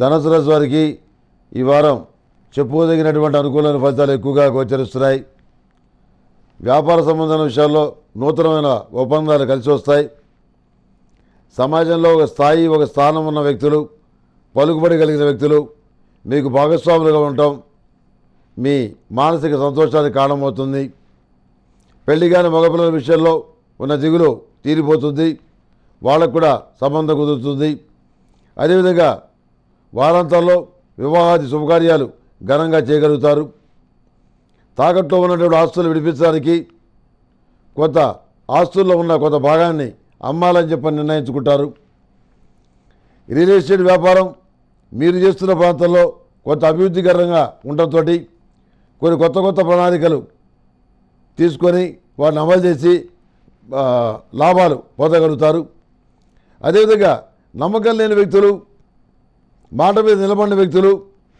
ధనుసు రాశి వారికి ఈ వారం చెప్పుకోదగినటువంటి అనుకూలమైన ఫలితాలు ఎక్కువగా గోచరిస్తున్నాయి వ్యాపార సంబంధమైన విషయాల్లో నూతనమైన ఒప్పందాలు కలిసి వస్తాయి సమాజంలో ఒక స్థాయి ఒక స్థానం ఉన్న వ్యక్తులు పలుకుబడి కలిగిన వ్యక్తులు మీకు భాగస్వాములుగా ఉండటం మీ మానసిక సంతోషానికి కారణమవుతుంది పెళ్లి కాని మగపిల్లల విషయంలో ఉన్న దిగులు తీరిపోతుంది వాళ్ళకు కూడా సంబంధం కుదురుతుంది అదేవిధంగా వారాంతాల్లో వివాహాది శుభకార్యాలు ఘనంగా చేయగలుగుతారు తాకట్లో ఉన్నటువంటి ఆస్తులు విడిపించడానికి కొంత ఆస్తుల్లో ఉన్న కొంత భాగాన్ని అమ్మాలని చెప్పని నిర్ణయించుకుంటారు రియల్ ఎస్టేట్ వ్యాపారం మీరు చేస్తున్న ప్రాంతంలో కొంత అభివృద్ధికరంగా ఉండటంతో కొన్ని కొత్త కొత్త ప్రణాళికలు తీసుకొని వాటిని అమలు చేసి ఆ, లాభాలు పొందగలుగుతారు అదేవిధంగా నమ్మకం లేని వ్యక్తులు మాట మీద నిలబడిన వ్యక్తులు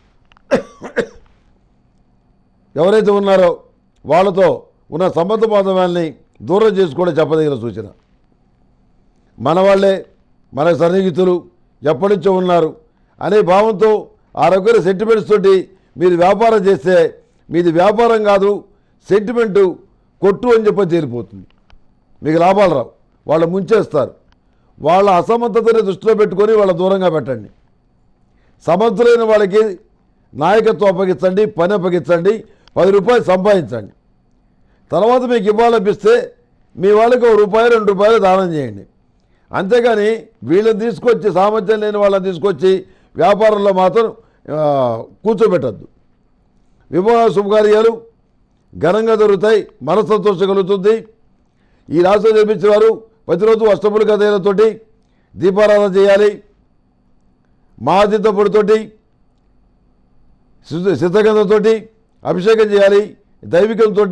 ఎవరైతే ఉన్నారో వాళ్ళతో ఉన్న సంబంధ బాంధవ్యాల్ని దూరం చేసుకోవడం చెప్పదగిన సూచన మన వాళ్ళే మన సన్నిహితులు ఎప్పటి నుంచో ఉన్నారు అనే భావంతో ఆ రకమైన సెంటిమెంట్స్ తోటి మీరు వ్యాపారం చేస్తే మీది వ్యాపారం కాదు సెంటిమెంటు కొట్టు అని చెప్పి తేలిపోతుంది మీకు లాభాలు రావు వాళ్ళు ముంచేస్తారు వాళ్ళ అసమర్థతని దృష్టిలో పెట్టుకొని వాళ్ళ దూరంగా పెట్టండి సమర్థులైన వాళ్ళకి నాయకత్వం అప్పగించండి పని అప్పగించండి పది రూపాయలు సంపాదించండి తర్వాత మీకు ఇవ్వాలనిపిస్తే మీ వాళ్ళకి ఒక రూపాయి రెండు రూపాయలు దానం చేయండి అంతేగాని వీళ్ళని తీసుకొచ్చి సామర్థ్యం లేని వాళ్ళని తీసుకొచ్చి వ్యాపారంలో మాత్రం ఆ, కూర్చోబెట్టద్దు వివాహ శుభకార్యాలు ఘనంగా జరుగుతాయి మనస్సంతోషం కలుగుతుంది ఈ రాశిలో నిర్మించిన వారు ప్రతిరోజు అష్టములు కథలతోటి దీపారాధన చేయాలి మహాతీర్థ పొడితోటి సిద్ధ- సిద్ధగంధంతోటి అభిషేకం చేయాలి దైవికంతో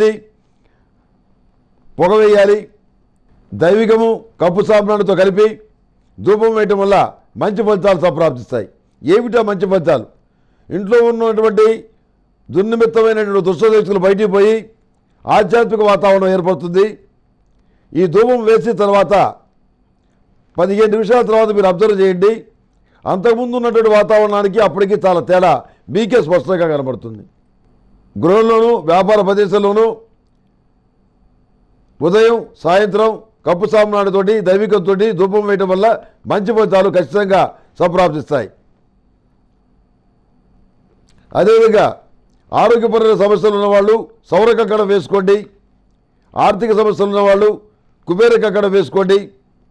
పొగ వేయాలి దైవికము కప్పు సాంబ్రాణితో కలిపి ధూపం వేయటం వల్ల మంచి ఫలితాలు సంప్రాప్తిస్తాయి ఏమిటా మంచి ఫలితాలు ఇంట్లో ఉన్నటువంటి దుర్నిమిత్తమైనటువంటి దుష్టశక్తులు బయటికి పోయి ఆధ్యాత్మిక వాతావరణం ఏర్పడుతుంది ఈ ధూపం వేసిన తర్వాత పదిహేను నిమిషాల తర్వాత మీరు అబ్జర్వ్ చేయండి అంతకుముందు ఉన్నటువంటి వాతావరణానికి అప్పటికి చాలా తేడా మీకే స్పష్టంగా కనబడుతుంది గృహంలోనూ వ్యాపార ప్రదేశంలోనూ ఉదయం సాయంత్రం కప్పు సామ్రాణితోటి దైవికంతో ధూపం వేయటం వల్ల మంచి ఫలితాలు ఖచ్చితంగా సంప్రాప్తిస్తాయి అదేవిధంగా ఆరోగ్యపరమైన సమస్యలు ఉన్నవాళ్ళు సౌర కక్కడం వేసుకోండి ఆర్థిక సమస్యలు ఉన్నవాళ్ళు కుబేర కక్కడం వేసుకోండి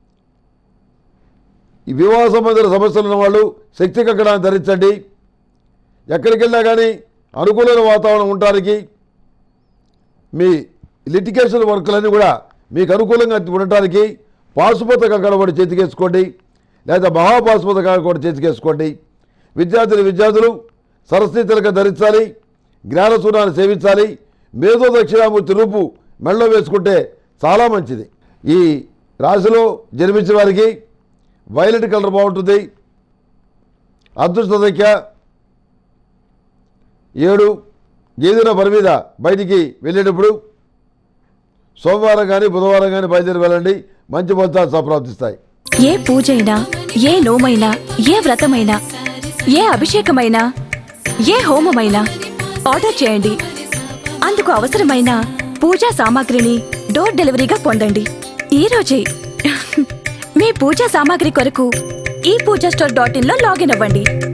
ఈ వివాహ సంబంధిత సమస్యలు ఉన్నవాళ్ళు శక్తి కక్కడాన్ని ధరించండి ఎక్కడికి వెళ్ళినా కానీ అనుకూలమైన వాతావరణం ఉండటానికి మీ లిటిగేషన్ వర్కులన్నీ కూడా మీకు అనుకూలంగా ఉండటానికి పాశుపత కంకణం కూడా చేతికేసుకోండి లేదా మహాపాశుపత కంకణం కూడా చేతికేసుకోండి విద్యార్థులు విద్యార్థులు సరస్వతి తిలక ధరించాలి జ్ఞానసూనాన్ని సేవించాలి మేధో దక్షిణామూర్తి రూపు మెళ్ళో వేసుకుంటే చాలా మంచిది ఈ రాశిలో జన్మించిన వారికి వైలెట్ కలర్ బాగుంటుంది అదృష్ట సంఖ్య ఏడు ఏదైనా పని మీద బయటికి వెళ్ళేటప్పుడు సోమవారం కానీ బుధవారం కానీ బయలుదేరి వెళ్ళండి మంచి ఫలితాలు సంప్రాప్తిస్తాయి ఏ పూజైనా ఏ నోమైనా ఏ వ్రతమైనా ఏ అభిషేకమైనా ఏ హోమమైనా ఆర్డర్ చేయండి అందుకు అవసరమైన పూజా సామాగ్రిని డోర్ డెలివరీగా పొందండి ఈ రోజే మీ పూజా సామాగ్రి కొరకు ఈ పూజా స్టోర్ డాట్ ఇన్ లో లాగిన్ అవ్వండి